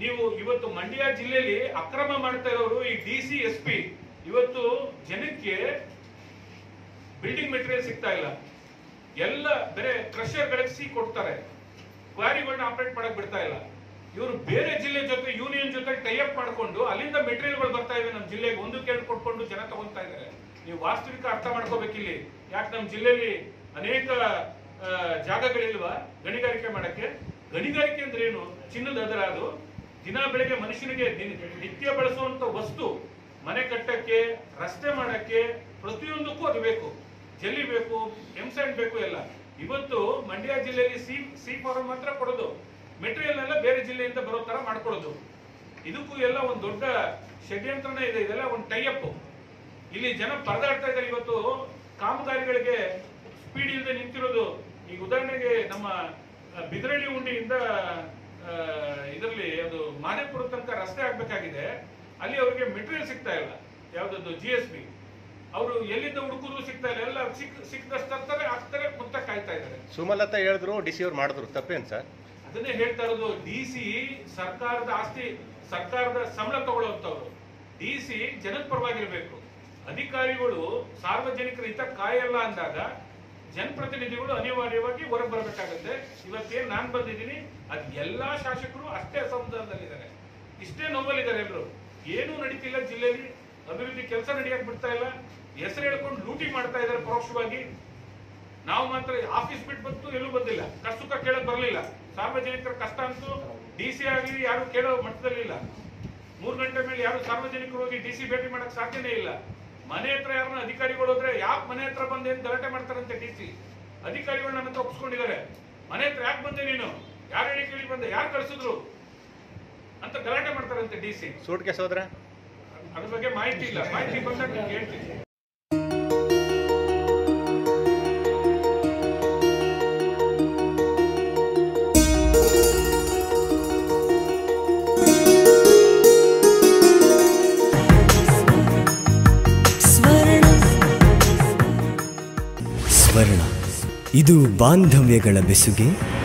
ನೀವು ಇವತ್ತು ಮಂಡ್ಯ ಜಿಲ್ಲೆಯಲ್ಲಿ ಅಕ್ರಮ ಮಾಡ್ತಾ ಇರೋರು ಈ ಡಿ ಸಿ ಎಸ್ ಪಿ ಇವತ್ತು ಜನಕ್ಕೆ ಬಿಲ್ಡಿಂಗ್ ಮೆಟೀರಿಯಲ್ ಸಿಗ್ತಾ ಇಲ್ಲ ಎಲ್ಲ ಬೇರೆ ಕ್ರಷರ್ಗಳಿಗೆ ಸಿ ಕೊಡ್ತಾರೆ ಕ್ವಾರಿಗಳನ್ನ ಆಪರೇಟ್ ಮಾಡಕ್ ಬಿಡ್ತಾ ಇಲ್ಲ ಇವರು ಬೇರೆ ಜಿಲ್ಲೆ ಜೊತೆ ಯೂನಿಯನ್ ಜೊತೆ ಟೈಅಪ್ ಮಾಡ್ಕೊಂಡು ಅಲ್ಲಿಂದ ಮೆಟೀರಿಯಲ್ಗಳು ಬರ್ತಾ ಇವೆ ನಮ್ಮ ಜಿಲ್ಲೆಗೆ ಒಂದು ಕೇಳಿ ಕೊಟ್ಕೊಂಡು ಜನ ತಗೊಂತಾ ಇದ್ದಾರೆ ನೀವು ವಾಸ್ತವಿಕ ಅರ್ಥ ಮಾಡ್ಕೋಬೇಕಿಲ್ಲಿ ಯಾಕೆ ನಮ್ಮ ಜಿಲ್ಲೆಯಲ್ಲಿ ಅನೇಕ ಆ, ಜಾಗಗಳಿಲ್ವಾ ಗಣಿಗಾರಿಕೆ ಮಾಡಕ್ಕೆ ಗಣಿಗಾರಿಕೆ ಅಂದ್ರೆ ಏನು ಚಿನ್ನದ ಅದರ ಅದು ದಿನ ಬೆಳಗ್ಗೆ ಮನುಷ್ಯನಿಗೆ ದಿನ- ನಿತ್ಯ ಬಳಸುವಂತ ವಸ್ತು ಮನೆ ಕಟ್ಟಕ್ಕೆ ರಸ್ತೆ ಮಾಡಕ್ಕೆ ಪ್ರತಿಯೊಂದಕ್ಕೂ ಅದು ಬೇಕು ಜಲ್ಲಿ ಬೇಕು ಎಂಸೆಂಟ್ ಬೇಕು ಎಲ್ಲ ಇವತ್ತು ಮಂಡ್ಯ ಜಿಲ್ಲೆಯಲ್ಲಿ ಸಿ ಸಿ ಫಾರಂ ಮಾತ್ರ ಕೊಡೋದು ಮೆಟೀರಿಯಲ್ ಎಲ್ಲ ಬೇರೆ ಜಿಲ್ಲೆಯಿಂದ ಬರೋ ತರ ಮಾಡ್ಕೊಳ್ಳೋದು ಇದಕ್ಕೂ ಎಲ್ಲ ಒಂದು ದೊಡ್ಡ ಷಡ್ಯಂತ್ರನೇ ಇದೆ ಇದೆಲ್ಲ ಒಂದು ಟೈಅಪ್ ಇಲ್ಲಿ ಜನ ಪರದಾಡ್ತಾ ಇದ್ದಾರೆ ಇವತ್ತು ಕಾಮಗಾರಿಗಳಿಗೆ ಸ್ಪೀಡ್ ಇಲ್ಲದೆ ನಿಂತಿರೋದು ಈಗ ಉದಾಹರಣೆಗೆ ನಮ್ಮ ಆ, ಬಿದರಳ್ಳಿ ಉಂಡಿಯಿಂದ ಇದರಲ್ಲಿ ಅದು ಮಾದೇಪುರ ತನಕ ರಸ್ತೆ ಆಗ್ಬೇಕಾಗಿದೆ ಅಲ್ಲಿ ಅವರಿಗೆ ಮೆಟೀರಿಯಲ್ ಸಿಗ್ತಾ ಇಲ್ಲ ಯಾವ್ದದ್ದು ಜಿ ಎಸ್ ಬಿ ಅವರು ಎಲ್ಲಿಂದ ಹುಡುಕಿದ್ರು ಸಿಗ್ತಾ ಇಲ್ಲ ಎಲ್ಲ ಸಿಕ್ ಸಿಕ್ಕದಷ್ಟು ತರ್ತಾರೆ ಹಾಕ್ತಾರೆ ಮುತ್ತ ಕಾಯ್ತಾ ಇದ್ದಾರೆ ಸುಮಲತಾ ಹೇಳಿದ್ರು ಡಿ ಸಿ ಅವ್ರು ಮಾಡಿದ್ರು ತಪ್ಪೇನು ಸರ್ ಅದನ್ನೇ ಹೇಳ್ತಾ ಇರೋದು ಡಿ ಸಿ ಸರ್ಕಾರದ ಆಸ್ತಿ ಸರ್ಕಾರದ ಸಂಬಳ ತಗೊಳ್ಳುವಂತವ್ರು ಡಿ ಸಿ ಜನದ ಪರವಾಗಿರ್ಬೇಕು ಅಧಿಕಾರಿಗಳು ಸಾರ್ವಜನಿಕರ ಹಿತ ಕಾಯಲ್ಲ ಅಂದಾಗ ಜನಪ್ರತಿನಿಧಿಗಳು ಅನಿವಾರ್ಯವಾಗಿ ಹೊರಗೆ ಬರಬೇಕಾಗುತ್ತೆ ಇವತ್ತೇನ್ ನಾನ್ ಬಂದಿದ್ದೀನಿ ಅದ್ ಎಲ್ಲಾ ಶಾಸಕರು ಅಷ್ಟೇ ಅಸಮಾಧಾನದಲ್ಲಿದ್ದಾರೆ ಇಷ್ಟೇ ನೋವಲ್ಲಿದ್ದಾರೆ ಎಲ್ಲರೂ ಏನೂ ನಡೀತಿಲ್ಲ ಜಿಲ್ಲೆಯಲ್ಲಿ ಅಭಿವೃದ್ಧಿ ಕೆಲಸ ನಡೆಯಕ್ ಬಿಡ್ತಾ ಇಲ್ಲ ಹೆಸರು ಹೇಳ್ಕೊಂಡು ಲೂಟಿ ಮಾಡ್ತಾ ಇದ್ದಾರೆ ಪರೋಕ್ಷವಾಗಿ ನಾವು ಮಾತ್ರ ಆಫೀಸ್ ಬಿಟ್ಟು ಬಂತು ಎಲ್ಲೂ ಬಂದಿಲ್ಲ ಕಷ್ಟ ಸುಖ ಕೇಳಕ್ ಬರಲಿಲ್ಲ ಸಾರ್ವಜನಿಕರ ಕಷ್ಟ ಅಂತೂ ಡಿ ಸಿ ಆಗಲಿ ಯಾರು ಕೇಳೋ ಮಟ್ಟದಲ್ಲಿಲ್ಲ ಮೂರ್ ಗಂಟೆ ಮೇಲೆ ಯಾರು ಸಾರ್ವಜನಿಕರು ಹೋಗಿ ಡಿ ಸಿ ಭೇಟಿ ಮಾಡಕ್ ಸಾಧ್ಯನೇ ಇಲ್ಲ ಮನೆ ಹತ್ರ ಯಾರನ್ನ ಅಧಿಕಾರಿಗಳು ಹೋದ್ರೆ ಯಾಕೆ ಮನೆ ಹತ್ರ ಬಂದೆ ಅಂತ ಗಲಾಟೆ ಮಾಡ್ತಾರಂತೆ ಡಿ ಸಿ ಅಧಿಕಾರಿಗಳು ನನ್ನ ಹತ್ರ ಒಪ್ಪಿಸ್ಕೊಂಡಿದ್ದಾರೆ ಮನೆ ಹತ್ರ ಯಾಕೆ ಬಂದೆ ನೀನು ಯಾರು ಹೇಳಿ ಕೇಳಿ ಬಂದೆ ಯಾರು ಕಳಿಸಿದ್ರು ಅಂತ ಗಲಾಟೆ ಮಾಡ್ತಾರಂತೆ ಡಿ ಸಿ ಸೂಟ್ ಕೇಸ್ ಹೋದ್ರೆ ಅದ್ರ ಬಗ್ಗೆ ಮಾಹಿತಿ ಇಲ್ಲ ಮಾಹಿತಿ ಬಂದಾಗ ನಿಮ್ಗೆ ಹೇಳ್ತೀನಿ ಸ್ವರ್ಣ ಸ್ವರ್ಣ ಇದು ಬಾಂಧವ್ಯಗಳ ಬೆಸುಗೆ